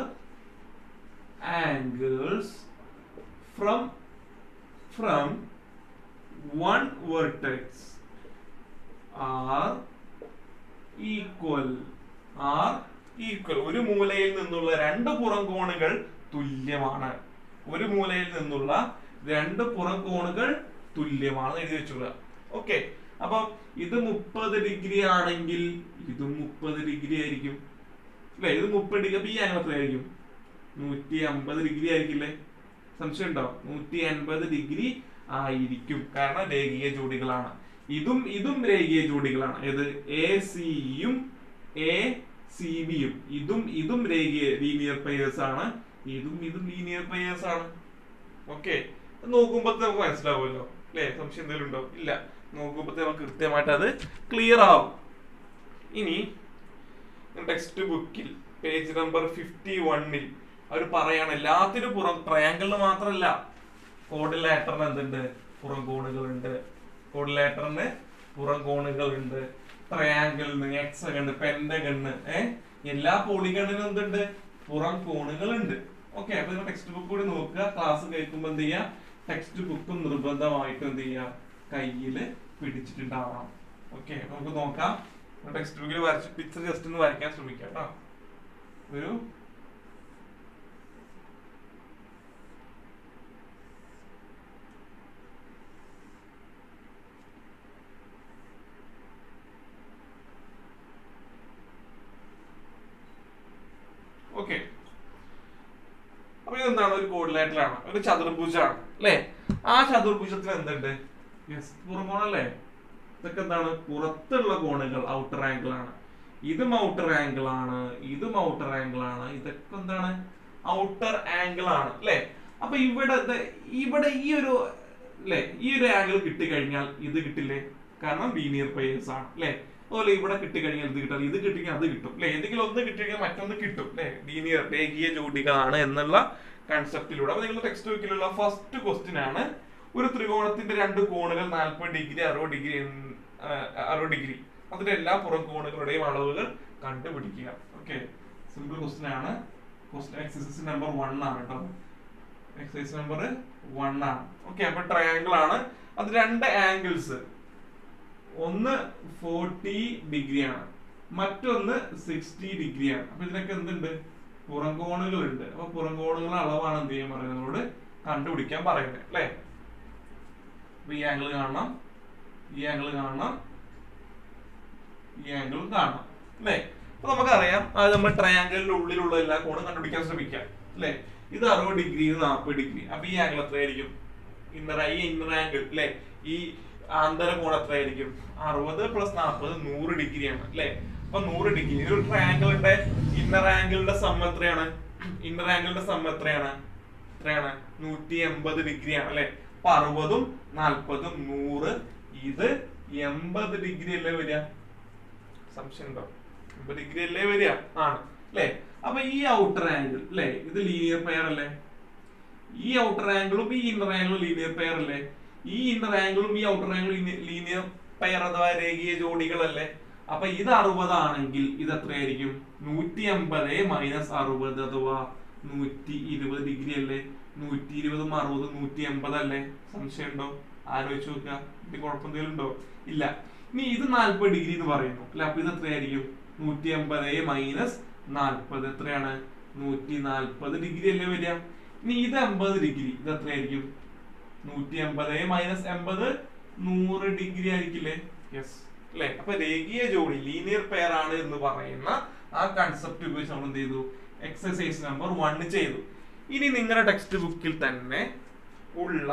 angles from from one vertex are equal are equal ഒരു മൂലയിൽ നിന്നുള്ള രണ്ട് പുറം കോണുകൾ തുല്യമാണ് ഒരു മൂലയിൽ നിന്നുള്ള രണ്ട് പുറം കോണുകൾ തുല്യമാണ് എഴുതി വെച്ചോളുക ഓക്കെ അപ്പൊ ഇത് മുപ്പത് ഡിഗ്രി ആണെങ്കിൽ ഇതും മുപ്പത് ഡിഗ്രി ആയിരിക്കും അല്ലെ ഇത് മുപ്പത് ഡിഗ്രി അപ്പൊ ഈ ആംഗിൾ എത്രയായിരിക്കും നൂറ്റി അമ്പത് ഡിഗ്രി ആയിരിക്കില്ലേ സംശയം ഉണ്ടോ നൂറ്റി അൻപത് ഡിഗ്രി ആയിരിക്കും കാരണം രേഖീയ ജോഡികളാണ് ഇതും ഇതും രേഖീയ ജോഡികളാണ് ഏത് എ സിയും എ സി ബിയും ഇതും ഇതും രേഖീയ ലീനിയർ പെയേഴ്സ് ആണ് ഇതും ഇതും ലീനിയർ പെയേഴ്സ് ആണ് ഓക്കെ നോക്കുമ്പോ നമുക്ക് മനസ്സിലാവുമല്ലോ അല്ലേ സംശയം എന്തെങ്കിലും ഉണ്ടോ ഇല്ല നോക്കുമ്പോ നമുക്ക് കൃത്യമായിട്ട് അത് ക്ലിയർ ആവും ഇനി ടെക്സ്റ്റ് ബുക്കിൽ പേജ് നമ്പർ ഫിഫ്റ്റി വണ്ണിൽ അവർ പറയാണ് എല്ലാത്തിനും പുറം ട്രയാങ്കിളിന് മാത്രമല്ല കോഡിലേറ്ററിന് എന്തുണ്ട് പുറം കോണുകളുണ്ട് കോഡിലേറ്ററിന് പുറം കോണുകളുണ്ട് ട്രയാങ്കിളിന് എക്സഗണ് പെന്റഗണ് ഏ എല്ലാ പോളിഗണിനും എന്തുണ്ട് പുറം കോണുകളുണ്ട് ഓക്കെ അപ്പൊ നിങ്ങൾ ടെക്സ്റ്റ് ബുക്ക് കൂടി നോക്കുക ക്ലാസ് കേൾക്കുമ്പോൾ എന്ത് ചെയ്യുക ടെക്സ്റ്റ് ബുക്കും നിർബന്ധമായിട്ടും എന്ത് ചെയ്യുക കയ്യിൽ പിടിച്ചിട്ടുണ്ടാവണം ഓക്കെ നമുക്ക് നോക്കാം ടെക്സ്റ്റ് ബുക്കിൽ വരച്ച് പിക്ചർ ജസ്റ്റ് ഒന്ന് വരയ്ക്കാൻ ശ്രമിക്കാം കേട്ടോ ഒരു ഓക്കെ അപ്പൊ ഇതെന്താണ് ഒരു കോഡിലേറ്ററാണ് ഒരു ചതുർഭുജാണ് അല്ലേ ആ ചതുർഭുജത്തിൽ എന്തുണ്ട് യെസ് പുറമോണല്ലേ ഇതൊക്കെ എന്താണ് പുറത്തുള്ള കോണുകൾ ഔട്ടർ ആംഗിൾ ആണ് ഇതും ഔട്ടർ ആംഗിൾ ആണ് ഇതും ഔട്ടർ ആംഗിൾ ആണ് ഇതൊക്കെ എന്താണ് ഔട്ടർ ആംഗിൾ ആണ് അല്ലേ അപ്പൊ ഇവിടെ ദേ- ഇവിടെ ഈ ഒരു അല്ലേ ഈ ഒരു ആംഗിൾ കിട്ടിക്കഴിഞ്ഞാൽ ഇത് കിട്ടില്ലേ കാരണം ലീനിയർ പേയേഴ്സ് ആണ് അല്ലേ അതുപോലെ ഇവിടെ കിട്ടിക്കഴിഞ്ഞാൽ ഇത് കിട്ടാൽ ഇത് കിട്ടിക്കഴിഞ്ഞാൽ അത് കിട്ടും അല്ലെ ഏതെങ്കിലും ഒന്ന് കിട്ടിക്കഴിഞ്ഞാൽ മറ്റൊന്ന് കിട്ടും അല്ലെ ലീനിയർ രേഖീയ ജോഡികളാണ് എന്നുള്ള കൺസെപ്റ്റിലൂടെ അപ്പൊ നിങ്ങളുടെ ടെക്സ്റ്റ് ബുക്കിലുള്ള ഫസ്റ്റ് ക്വസ്റ്റ്യൻ ആണ് ഒരു ത്രികോണത്തിന്റെ രണ്ട് കോണുകൾ നാൽപ്പത് ഡിഗ്രി അറുപത് ഡിഗ്രി അറുപത് ഡിഗ്രി അതിന്റെ എല്ലാ പുറം കോണുകളുടെയും അളവുകൾ കണ്ടുപിടിക്കുക ഓക്കെ സിമ്പിൾ ക്വസ്റ്റ്യൻ ആണ് ക്വസ്റ്റ്യൻ എക്സസൈസ് നമ്പർ വൺ ആണ് കേട്ടോ എക്സസൈസ് നമ്പർ വൺ ആണ് ഓക്കെ അപ്പൊ ട്രയാങ്കിൾ ആണ് അത് രണ്ട് ആംഗിൾസ് ഒന്ന് ഫോർട്ടി ഡിഗ്രി ആണ് മറ്റൊന്ന് സിക്സ്റ്റി ഡിഗ്രി ആണ് അപ്പൊ ഇതിനൊക്കെ എന്തുണ്ട് പുറംകോണുകൾ ഉണ്ട് അപ്പൊ പുറംകോണുകളുടെ അളവാണ് എന്ത് ചെയ്യാൻ പറയുന്നത് നമ്മളോട് കണ്ടുപിടിക്കാൻ പറയുന്നത് അല്ലേ അപ്പൊ ഈ ആംഗിൾ കാണണം ഈ ആംഗിൾ കാണണം ഈ ആംഗിളും കാണണം അല്ലേ അപ്പൊ നമുക്കറിയാം അത് നമ്മൾ ട്രയാംഗിളിന്റെ ഉള്ളിലുള്ള എല്ലാ കോണും കണ്ടുപിടിക്കാൻ ശ്രമിക്കാം അല്ലേ ഇത് അറുപത് ഡിഗ്രി ഇത് നാൽപ്പത് ഡിഗ്രി അപ്പൊ ഈ ആംഗിൾ എത്രയായിരിക്കും ഇന്നർ ഈ ഇന്നർ ആംഗിൾ അല്ലേ ഈ ആന്തര കോൺ എത്രയായിരിക്കും അറുപത് പ്ലസ് നാൽപ്പത് നൂറ് ഡിഗ്രിയാണ് അല്ലേ അപ്പൊ നൂറ് ഡിഗ്രി ഒരു ട്രയാംഗിളിന്റെ ഇന്നർ ആംഗിളിന്റെ സം എത്രയാണ് ഇന്നർ ആംഗിളിന്റെ സം എത്രയാണ് എത്രയാണ് നൂറ്റി എൺപത് ഡിഗ്രിയാണ് അല്ലെ അപ്പൊ അറുപതും നാൽപ്പതും നൂറ് ഇത് എൺപത് ഡിഗ്രി അല്ലേ വരിക സംശയം ഉണ്ടോ എൺപത് ഡിഗ്രി അല്ലേ വരിക ആണ് അല്ലേ അപ്പൊ ഈ ഔട്ടർ ആംഗിൾ അല്ലേ ഇത് ലീനിയർ പെയർ അല്ലേ ഈ ഔട്ടർ ആംഗിളും ഈ ഇന്നർ ആംഗിളും ലീനിയർ പെയർ അല്ലേ ഈ ഇന്നർ ആംഗിളും ഈ ഔട്ടർ ആംഗിളും ലീനിയർ പെയർ അഥവാ രേഖീയ ജോഡികളല്ലേ അപ്പൊ ഇത് അറുപതാണെങ്കിൽ ഇത് എത്രയായിരിക്കും നൂറ്റി അമ്പത് മൈനസ് അറുപത് അഥവാ നൂറ്റി ഇരുപത് ഡിഗ്രി അല്ലേ നൂറ്റി ഇരുപതും അറുപതും നൂറ്റി എൺപത് അല്ലേ സംശയം ഉണ്ടോ ആലോചിച്ച് നോക്കുക ഇത് കുഴപ്പമെന്തെങ്കിലും ഉണ്ടോ ഇല്ല ഇനി ഇത് നാൽപ്പത് ഡിഗ്രി എന്ന് പറയുന്നു അല്ലെ അപ്പൊ ഇത് എത്രയായിരിക്കും നൂറ്റി അമ്പത് മൈനസ് നാൽപ്പത് എത്രയാണ് നൂറ്റി നാൽപ്പത് ഡിഗ്രി അല്ലേ വരിക ഇനി ഇത് എൺപത് ഡിഗ്രി ഇത് എത്രയായിരിക്കും നൂറ്റി എൺപത് മൈനസ് എൺപത് നൂറ് ഡിഗ്രി ആയിരിക്കില്ലേ യെസ് അല്ലെ അപ്പൊ രേഖീയ ജോഡി ലീനിയർ പെയർ ആണ് എന്ന് പറയുന്ന ആ കൺസെപ്റ്റ് ഉപയോഗിച്ച് നമ്മൾ എന്ത് ചെയ്തു എക്സസൈസ് നമ്പർ വൺ ചെയ്തു ഇനി നിങ്ങളുടെ ടെക്സ്റ്റ് ബുക്കിൽ തന്നെ ഉള്ള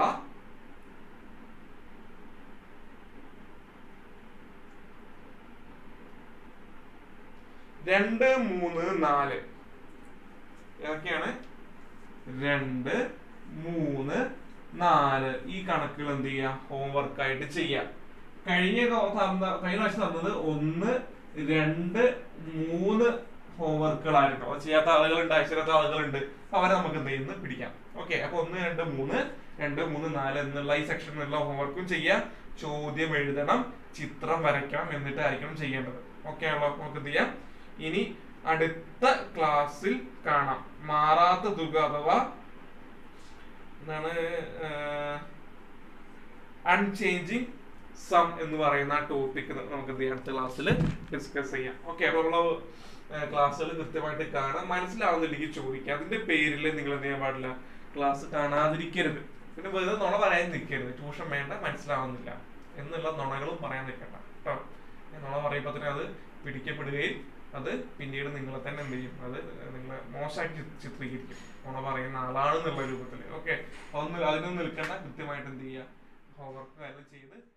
രണ്ട് മൂന്ന് നാല് ഏതൊക്കെയാണ് രണ്ട് മൂന്ന് നാല് ഈ കണക്കുകൾ എന്ത് ചെയ്യാം ഹോംവർക്ക് ആയിട്ട് ചെയ്യാം കഴിഞ്ഞ കൊ- തന്ന- കഴിഞ്ഞ പ്രാവശ്യം തന്നത് ഒന്ന് രണ്ട് മൂന്ന് ഹോംവർക്കുകളായിരുന്നു അത് ചെയ്യാത്ത ആളുകളുണ്ട് അയച്ചിരാത്ത ആളുകളുണ്ട് അപ്പൊ അവരെ നമുക്ക് എന്ത് ചെയ്യുന്നു പിടിക്കാം ഓക്കെ അപ്പൊ ഒന്ന് രണ്ട് മൂന്ന് രണ്ട് മൂന്ന് നാല് എന്നുള്ള ഈ സെക്ഷനിലുള്ള ഹോംവർക്കും ചെയ്യാം ചോദ്യം എഴുതണം ചിത്രം വരയ്ക്കണം എന്നിട്ടായിരിക്കണം ചെയ്യേണ്ടത് ഓക്കെ ആണല്ലോ നമുക്ക് എന്ത് ചെയ്യാം ഇനി അടുത്ത ക്ലാസ്സിൽ കാണാം മാറാത്ത തുക അഥവാ എന്താണ് അൺചേഞ്ചിങ് സം എന്ന് പറയുന്ന ടോപ്പിക് നമുക്ക് എന്ത് ചെയ്യാം അടുത്ത ക്ലാസ്സിൽ ഡിസ്കസ് ചെയ്യാം ഓക്കെ അപ്പൊ നമ്മള് ക്ലാസ്സുകൾ കൃത്യമായിട്ട് കാണാം മനസ്സിലാവുന്നില്ലെങ്കിൽ ചോദിക്കാം അതിന്റെ പേരിൽ നിങ്ങൾ എന്ത് ചെയ്യാൻ പാടില്ല ക്ലാസ് കാണാതിരിക്കരുത് പിന്നെ വെറുതെ നുണ പറയാൻ നിൽക്കരുത് ട്യൂഷൻ വേണ്ട മനസ്സിലാവുന്നില്ല എന്നുള്ള നുണകളും പറയാൻ നിൽക്കണ്ട കേട്ടോ നുണ പറയുമ്പോൾ തന്നെ അത് പിടിക്കപ്പെടുകയും അത് പിന്നീട് നിങ്ങളെ തന്നെ എന്ത് ചെയ്യും അത് നിങ്ങളെ മോശമാക്കി ചി- ചിത്രീകരിക്കും നുണ പറയുന്ന ആളാണെന്നുള്ള രൂപത്തിൽ ഓക്കെ അതൊന്നും അതിനൊന്നും നിൽക്കണ്ട കൃത്യമായിട്ട് എന്ത് ചെയ്യുക ഹോംവർക്ക് കാര്യം ചെയ്ത്